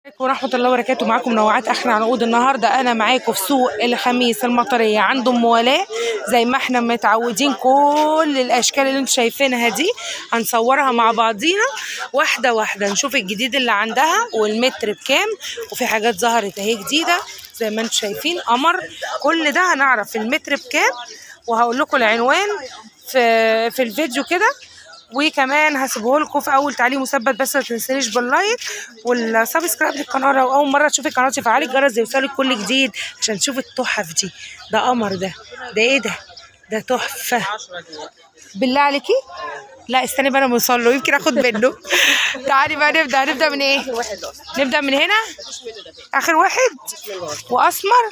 عليكم ورحمة الله وبركاته معاكم منوعات آخر عنقود النهاردة أنا معاكم في سوق الخميس المطرية عند أم ولاء زي ما احنا متعودين كل الأشكال اللي انتم شايفينها دي هنصورها مع بعضينا واحدة واحدة نشوف الجديد اللي عندها والمتر بكام وفي حاجات ظهرت اهي جديدة زي ما انتم شايفين قمر كل ده هنعرف المتر بكام وهقول لكم العنوان في في الفيديو كده وكمان هسيبه لكم في اول تعليق مثبت بس ما تنسونيش باللايك والسبسكرايب للقناه لو اول مره تشوفي قناتي فعلي الجرس يوصلك كل جديد عشان تشوفي التحف دي ده قمر ده ده ايه ده ده تحفه بالله عليكي لا استني بقى انا بوصل له يمكن اخد منه تعالي بقى نبدا هنبدا من ايه نبدا من هنا اخر واحد واسمر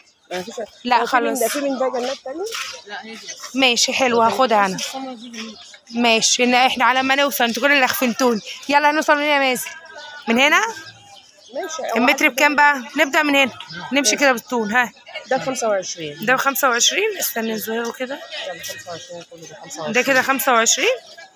لا خلاص ده في من ده جنات تاني ماشي حلو هاخدها انا ماشي إن احنا على ما نوصل انتوا كل اللي خفنتوني يلا هنوصل من هنا يا مازن من هنا ماشي المتر بكام بقى نبدا من هنا نمشي كده بالطول ها ده ب 25 ده ب 25 استنى نزوره كده ده ب 25 كله ب 25 ده كده 25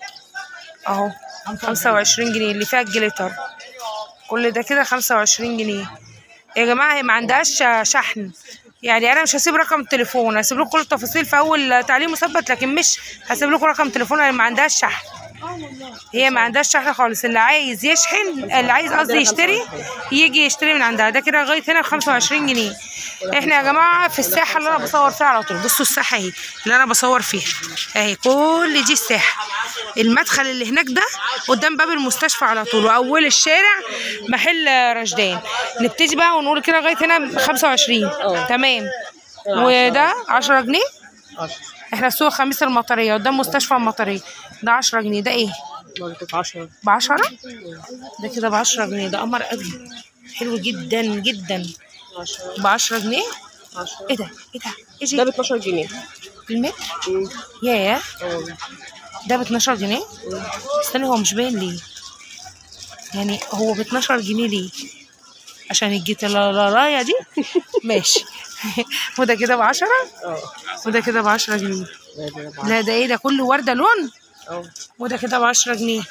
اهو 25 جنيه اللي فيها الجليتر كل ده كده 25 جنيه يا جماعه هي ما عندهاش شحن يعني انا مش هسيب رقم التليفون هسيب لكم كل التفاصيل في اول تعليق مثبت لكن مش هسيب لكم رقم تليفون لان ما عندهاش شحن هي ما عندهاش شحن خالص اللي عايز يشحن اللي عايز قصدي يشتري يجي يشتري من عندها ده كده لغايه هنا ب 25 جنيه احنا يا جماعه في الساحه اللي انا بصور فيها على طول بصوا الساحه اهي اللي انا بصور فيها اهي كل دي الساحه المدخل اللي هناك ده قدام باب المستشفى على طول واول الشارع محل رشدان نبتدي بقى ونقول كده لغايه هنا ب 25 اه. تمام وده 10 جنيه 10 احنا في سوق خميس المطريه قدام مستشفى المطريه ده 10 جنيه ده ايه برضه 10 ب 10 ده كده ب 10 جنيه ده قمر قوي حلو جدا جدا 10 ب 10 جنيه 10 ايه ده ايه ده ايه ده ب ده 12 جنيه المتر مم. ياه اه. ده ب 12 جنيه استنى هو مش باين ليه يعني هو ب 12 جنيه ليه عشان الجيتلارايا دي ماشي وده كده ب 10 اه وده كده ب 10 جنيه ده ده ب لا ده ايه ده كله ورده لون اه وده كده ب 10 جنيه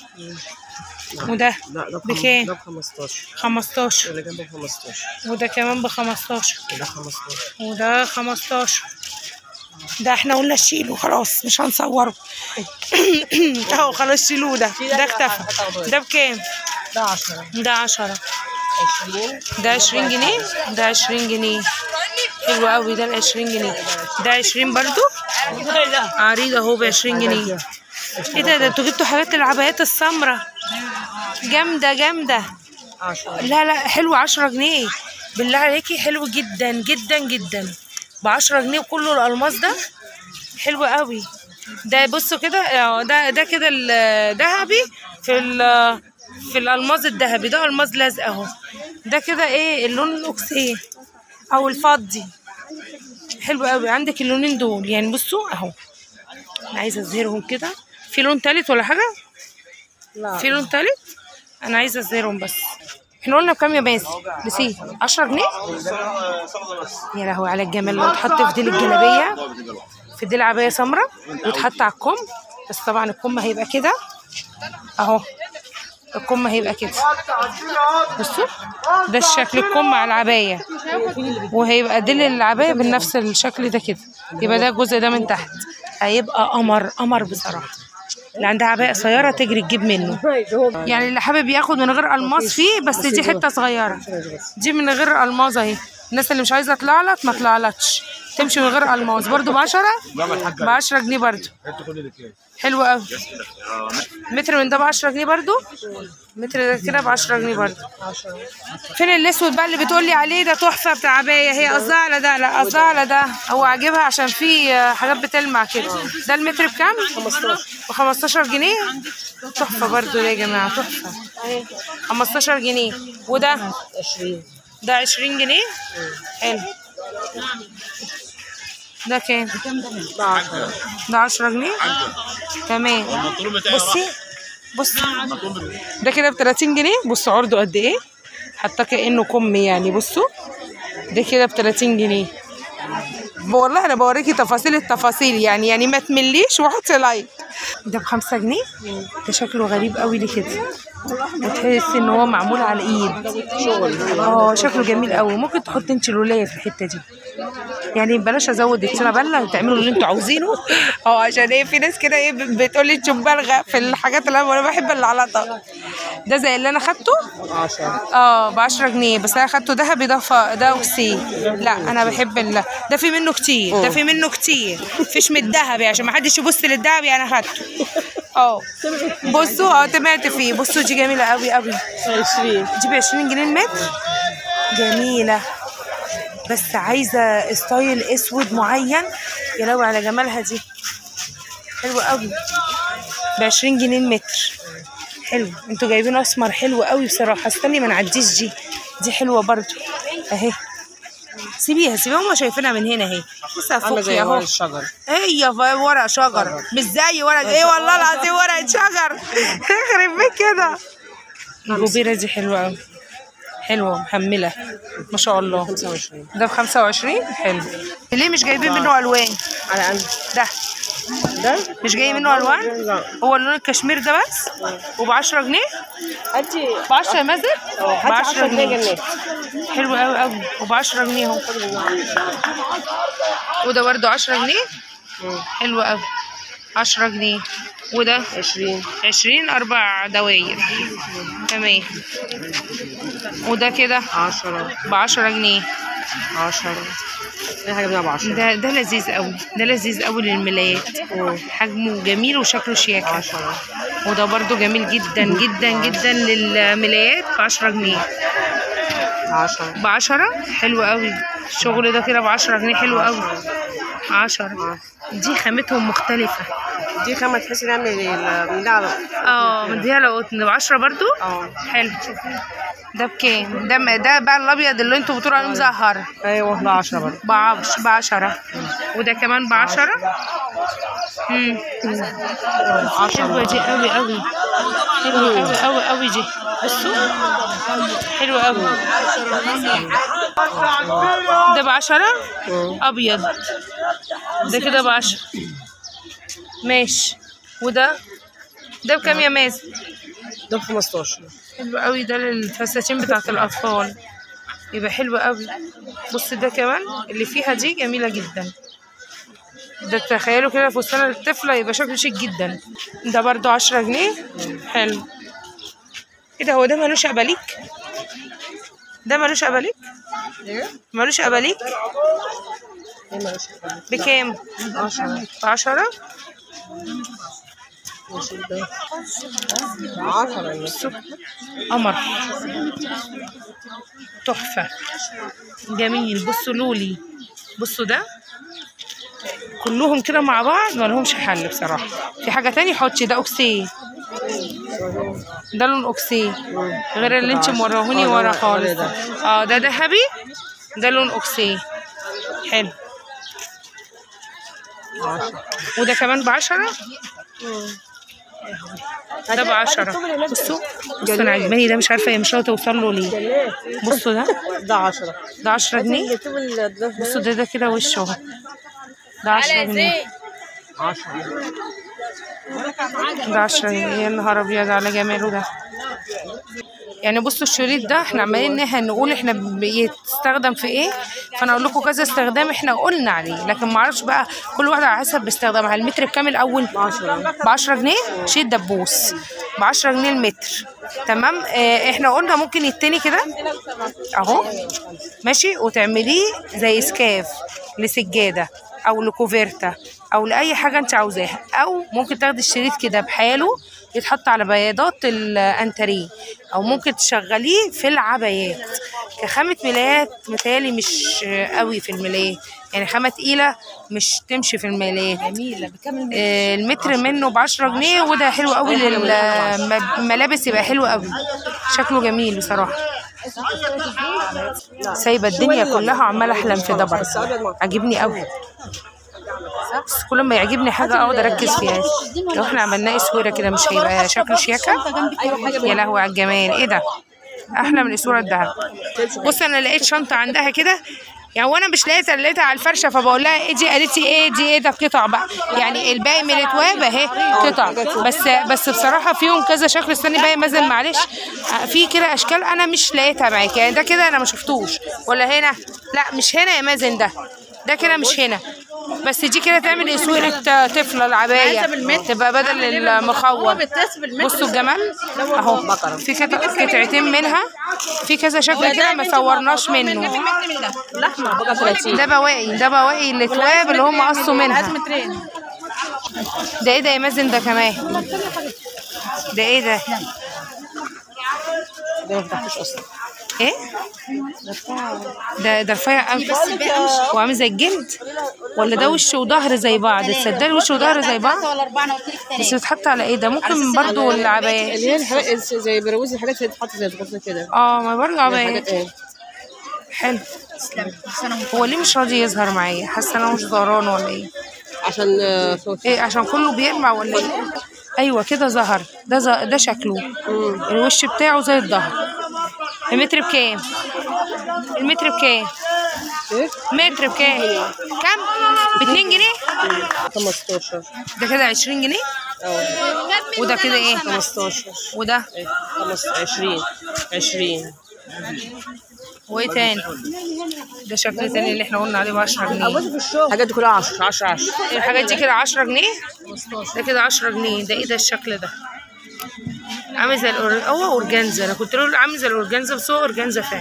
وده لا ده بكام؟ ده ب 15 15 اللي جنبه 15 وده كمان ب 15 وده 15 وده 15 ده احنا قلنا شيله خلاص مش هنصوره اهو خلاص شيلوه ده ده اختفى ده بكام ده 10 ده 10 20 ده 20 جنيه ده 20 جنيه حلو قوي ده ال 20 جنيه ده 20 برضو عريض اهو ب 20 جنيه ايه ده ده انتوا جبتوا حاجات العبايات السمراء جامده جامده 10 لا لا حلو 10 جنيه بالله عليكي حلو جدا جدا جدا ب 10 جنيه وكله الالماس ده حلو قوي ده بصوا كده اه ده ده كده الذهبي في ال في الالماس الذهبي ده الماس لازق اهو ده كده ايه اللون الاكسيه او الفضي حلو قوي عندك اللونين دول يعني بصوا اهو انا عايزه ازهرهم كده في لون تالت ولا حاجه لا في لون تالت انا عايزه ازهرهم بس احنا قلنا بكام يا باسم نسيت 10 جنيه يا لهوي على الجمال لو اتحط في ديل الجلابيه في ديل عبايه سمراء واتحط على الكم بس طبعا الكم هيبقى كده اهو الكم هيبقى كده بصوا ده الشكل الكم على العبايه وهيبقى ديل العبايه بنفس الشكل ده كده يبقى ده الجزء ده من تحت هيبقى قمر قمر بصراحه اللي عندها عبايه قصيره تجري تجيب منه يعني اللي حابب ياخد من غير الماس فيه بس دي حته صغيره دي من غير الماس اهي الناس اللي مش عايزه تطلعلك ما طلعلكش تمشي من غير الماس برضو ب 10 ب 10 جنيه برضو حلو قوي متر من ده ب 10 جنيه برضو متر ده كده ب 10 جنيه برضو 10 فين الاسود بقى اللي بتقولي عليه ده تحفه بتاع عبايه هي قصدها على ده لا قصدها على ده هو عاجبها عشان في آه، حاجات بتلمع كده ده المتر بكام 15 ب 15 جنيه تحفه برضو ده يا جماعه تحفه 15 جنيه وده 20 ده 20 جنيه حلو ده كام ده 10 ده 10 جنيه تمام بصي بصي ده كده ب 30 جنيه بصوا عرضه قد ايه حتى كانه كم يعني بصوا ده كده ب 30 جنيه والله انا بوريكي تفاصيل التفاصيل يعني يعني ما تمليش وحطي لايك ده بخمسة جنيه ده شكله غريب قوي ليه كده بتحس ان هو معمول على الايد شغل اه شكله جميل قوي ممكن تحط انت لولايه في الحته دي يعني بلاش ازود التونه بله تعملوا اللي انتوا عاوزينه اه عشان ايه في ناس كده ايه بتقول لي انت مبالغه في الحاجات اللي انا أنا بحب اللي على طول ده زي اللي انا خدته 10 اه ب 10 جنيه بس انا خدته ذهبي ده ف... ده اوكسي لا انا بحب ال... ده في منه كتير ده في منه كتير فيش من الذهبي عشان ما حدش يبص للذهبي انا خدته اه بصوا اه طمعت فيه بصوا دي جميله قوي قوي 20 دي ب 20 جنيه المتر جميله بس عايزه ستايل اسود معين يا لو على جمالها دي حلوه قوي ب 20 جنيه المتر حلو انتوا جايبين اسمر حلو قوي بصراحه استني ما نعديش دي دي حلوه برضو اهي سيبيها سيبيها هما شايفينها من هنا اهي لسه عامله فوقي زي اهو ورق الشجر هي ف- ورق شجر مش زي ورق ايه والله العظيم ورق شجر يخرب بيك كده الجبيره دي حلوه قوي حلوه محمله ما شاء الله 25 ده ب 25 حلو ليه مش جايبين منه الوان على قد ده ده مش جاي منه الوان لا هو اللون الكشمير ده بس وب 10 جنيه هاتي ب 10 يا مازن ب هاتي 10 جنيه حلو قوي قوي وب 10 جنيه اهو وده برده 10 جنيه حلو قوي 10 جنيه وده 20 20 اربع دواير تمام وده كده 10 ب 10 جنيه 10 اي حاجه بنلعب 10 ده ده لذيذ قوي ده لذيذ قوي للملايات حجمه جميل وشكله شياكه 10 وده برضو جميل جدا جدا جدا للملايات ب 10 جنيه 10 ب 10 حلو قوي الشغل ده كده ب 10 جنيه حلو قوي 10 دي خامتهم مختلفة دي خامة تحسي نعمل بنلعب اه مديها لو قطن ب 10 برضو اه حلو ده بكام؟ ده ده بقى الابيض اللي انتوا بتقولوا عليه مزهر ايوه ده 10 برضه بعش بعشرة وده كمان بعشرة امم حلوة دي قوي قوي حلوة قوي قوي قوي دي بصوا حلوة قوي ده بعشرة أبيض ده كده بعشرة ماشي وده ده بكام يا مازن؟ ده ب 15 حلو قوي ده للفساتين بتاعت الأطفال يبقى حلو قوي بص ده كمان اللي فيها دي جميلة جدا ده تخيلوا كده فستان الطفلة يبقى شكله شيك جدا ده برضو عشرة جنيه حلو ايه ده هو ده ملوش أباليك ده ملوش أباليك ايه؟ ملوش أباليك ايه مالوش بكام 10 بعشرة ماشي ده 10 قمر تحفة جميل بصوا لولي بصوا ده كلهم كده مع بعض ما لهمش حل بصراحة في حاجة تاني حطي ده أوكسي ده لون أوكسي غير اللي انت موراهوني آه، ورا ده- خالص ده. اه ده ذهبي ده لون أوكسي حلو 10 وده كمان بعشرة ده بعشرة بصوا بصوا أنا عجباني ده مش عارفة هي مش راضية توصل له ليه بصوا ده ده 10 ده 10 جنيه جبتوا ال- ده بصوا ده ده كده وشه اهو ده 10 جنيه 10 ده 10 جنيه يا نهار ابيض على جماله ده يعني بصوا الشريط ده احنا عمالين ان احنا نقول احنا بيستخدم في ايه فانا اقول لكم كذا استخدام احنا قلنا عليه لكن ما اعرفش بقى كل واحده على حسب باستخدامها المتر بكام الاول ب 10 جنيه شيء دبوس ب 10 جنيه المتر تمام اه احنا قلنا ممكن يتني كده اهو ماشي وتعمليه زي سكاف لسجاده او لكوفيرتا او لاي حاجه انت عاوزاها او ممكن تاخدي الشريط كده بحاله يتحط على بياضات الانتريه او ممكن تشغليه في العبايات كخامه ملايات متهيألي مش قوي في الملايات يعني خامه تقيله مش تمشي في الملايات جميلة بكام آه، المتر منه ب 10 جنيه وده حلو قوي للملابس يبقى حلو قوي شكله جميل بصراحه سايبه الدنيا كلها عماله احلم في ده برضه عاجبني قوي بس كل ما يعجبني حاجه اقعد اركز فيها لو احنا عملناه اسوره كده مش هيبقى شكله شياكه يا لهوي على الجمال ايه ده احلى من اسوره الذهب بص انا لقيت شنطه عندها كده يعني وانا مش لقيتها لقيتها على الفرشه فبقول لها ايه دي قالت لي ايه دي ايه ده قطع بقى يعني الباقي من الاتواب اهي قطع بس بس بصراحه فيهم كذا شكل استني بقى يا مازن معلش آه، في كده اشكال انا مش لقيتها معاكي يعني ده كده انا ما شفتوش ولا هنا لا مش هنا يا مازن ده ده كده مش هنا بس دي كده تعمل اسوره طفله العبايه تبقى بدل المخور بصوا الجمال اهو في كده قطعتين منها في كذا شكل كده ما صورناش منه لحمه بقى 30 ده بواقي ده بواقي الاتواب اللي هم قصوا منها ده ايه ده يا مازن ده كمان ده ايه ده ده ما فتحتوش اصلا ايه ده ده رفيع قوي وعامل زي الجلد ولا ده وش وظهر زي بعض تصدقي وش وظهر زي بعض ولا أربعة أنا قلت لك تاني بس بتحط على ايه ده ممكن برضو العبايات اللي هي الحاجات زي بروز الحاجات اللي بتتحط زي الغرفه كده اه ما برضو الحاجات عبايات ايه حلو هو ليه مش راضي يظهر معايا حاسه انا مش ظهران ولا ايه عشان آه، صوت ايه عشان كله بيلمع ولا ايه ايوه كده ظهر ده ز... ده شكله مم. الوش بتاعه زي الظهر المتر بكام المتر بكام ايه متر بكام كام ب 2 جنيه 15 ده كده 20 جنيه اه وده كده ايه 15 وده ايه 15 20 20 وايه تاني ده شكل تاني اللي احنا قلنا عليه ب 10 جنيه في الشغل الحاجات دي كلها 10 10 10 الحاجات دي كده 10 جنيه ده كده 10 جنيه ده ايه ده الشكل ده عامل زي الأور... هو اورجانزا انا كنت بقول عامل زي الاورجانزا بس هو اورجانزا فعلا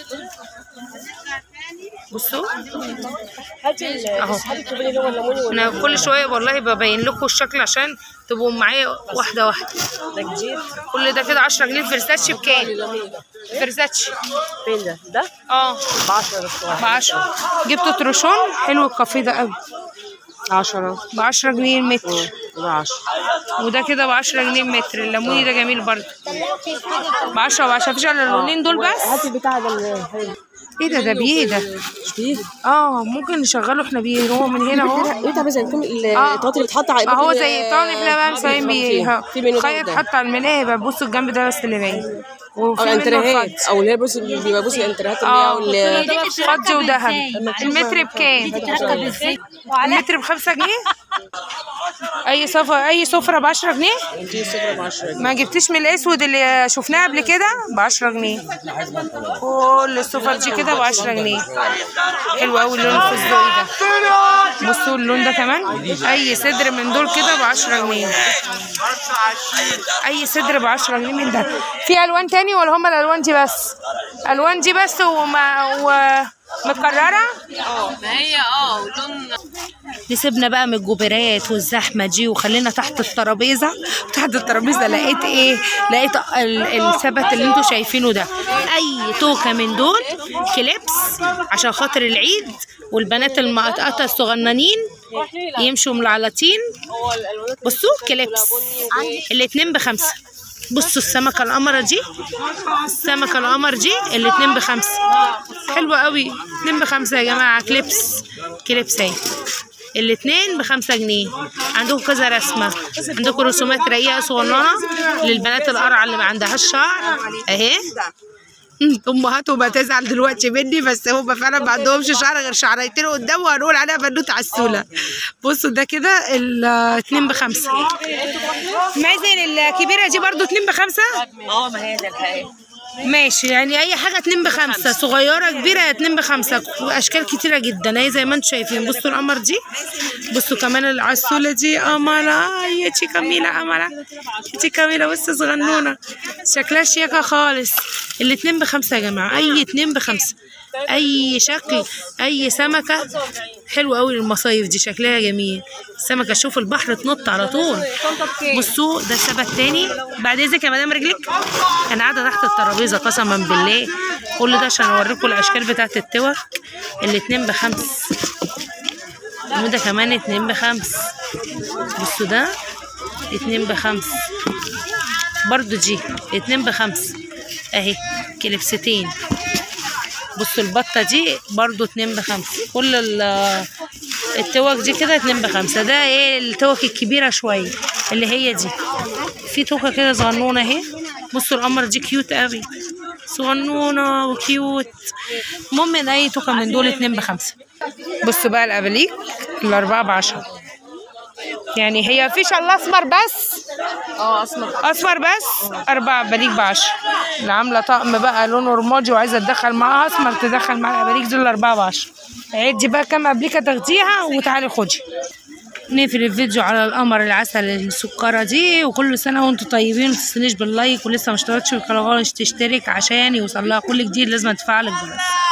بصوا هاتي اهو هاتي الكوبايه اللي هو الليموني ولا انا كل شويه والله ببين لكم الشكل عشان تبقوا معايا واحده واحده ده جديد كل ده كده 10 جنيه الفرزاتشي بكام فرزاتشي فين ده؟ ده اه ب 10 بس ب 10 جبتوا تروشون حلو الكافيه ده قوي 10 ب 10 جنيه المتر ب 10 وده كده ب 10 جنيه المتر الليموني ده جميل برضه ب 10 ب 10 مفيش الا اللونين دول بس هاتي البتاع ده اللي حلو ايه ده ده بيه ده جديد اه ممكن نشغله احنا بيه هو من هنا اهو ايه ده مثلا يكون آه. الطاط اللي بتحط على ما هو ال- زي طالب احنا بقى مسويين بيه في منه خيط ده حط على الملايه بقى بصوا الجنب ده بس اللي باين او وفي منه الانتريهات الفضي او اللي هي بص بيبقى بص الانتريهات اللي اه هي وال- فضي وذهب المتر بكام تركب ازاي المتر بخمسة جنيه اي سفرة اي سفرة بعشرة جنيه دي صفر ب 10 ما جبتيش من الاسود اللي شفناه قبل كده بعشرة جنيه كل السفر دي كده بعشرة جنيه حلو قوي اللون الفستقي ده بصوا اللون ده كمان اي صدر من دول كده بعشرة جنيه اي صدر بعشرة جنيه من ده في الوان تاني ولا هما الالوان دي بس الوان دي بس وما و... متكررة نسيبنا بقى من الجبرات والزحمه دي وخلينا تحت الترابيزه تحت الترابيزه لقيت ايه لقيت ال- الثبت اللي انتوا شايفينه ده اي توكه من دول كليبس عشان خاطر العيد والبنات المقطقطه الصغننين يمشوا ملعلطين بصوا كليبس الاتنين بخمسه بصوا السمكه القمره دي السمكه القمر دي الاتنين بخمسه حلوه قوي اتنين بخمسه يا جماعه كليبس كليبس اهي الاتنين بخمسة جنيه عندكم كذا رسمة عندكم رسومات رقيقة صغننة للبنات القرعة اللي ما عندهاش شعر اهي امهاتهم هتزعل دلوقتي مني بس هم فعلا ما عندهمش شعر غير شعريتين قدام وهنقول عليها بنوته عسوله بصوا ده كده الاتنين بخمسه مازن الكبيره دي برضو اتنين بخمسه اه ما هي ده الحقيقة ماشي يعني اي حاجه اتنين بخمسه صغيره كبيره اتنين بخمسه اشكال كتيره جدا اهي زي ما انتم شايفين بصوا القمر دي بصوا كمان العسوله دي قمره يا تي كاميله قمره يا تي كاميله بصوا صغنونه شكلها شياكه خالص الاتنين بخمسه يا جماعه اي اتنين بخمسه اي شكل اي سمكه حلوه قوي المصايف دي شكلها جميل السمكه تشوف البحر تنط على طول بصوا ده ثبت تاني بعد اذنك يا مدام رجلك انا قاعده تحت الترابيزه قسما بالله كل ده عشان اوريكم الاشكال بتاعت التوك الاتنين بخمس وده كمان اتنين بخمس بصوا ده اتنين بخمس برضو دي اتنين بخمس اهي كلبستين بصوا البطة دي برضو اتنين بخمسة كل ال- التوك دي كده اتنين بخمسة ده ايه التوك الكبيرة شوية اللي هي دي في توكة كده صغنونة اهي بصوا القمر دي كيوت قوي صغنونة وكيوت المهم ان اي توكة من دول اتنين بخمسة بصوا بقى الاباليك الاربعة بعشرة يعني هي فيش الا اسمر بس اه اسمر اسمر بس اربعة بليك بعشرة اللي عاملة طقم بقى لونه رمادي وعايزة تدخل معاها اسمر تدخل معاها الاباليك دول اربعة بعشرة عدي بقى كام ابليكة تاخديها وتعالي خدي نقفل الفيديو على القمر العسل السكرة دي وكل سنة وانتم طيبين متنسونيش باللايك ولسه ما اشتركتش في القناة تشترك عشان يوصل لها كل جديد لازم تفعل الجرس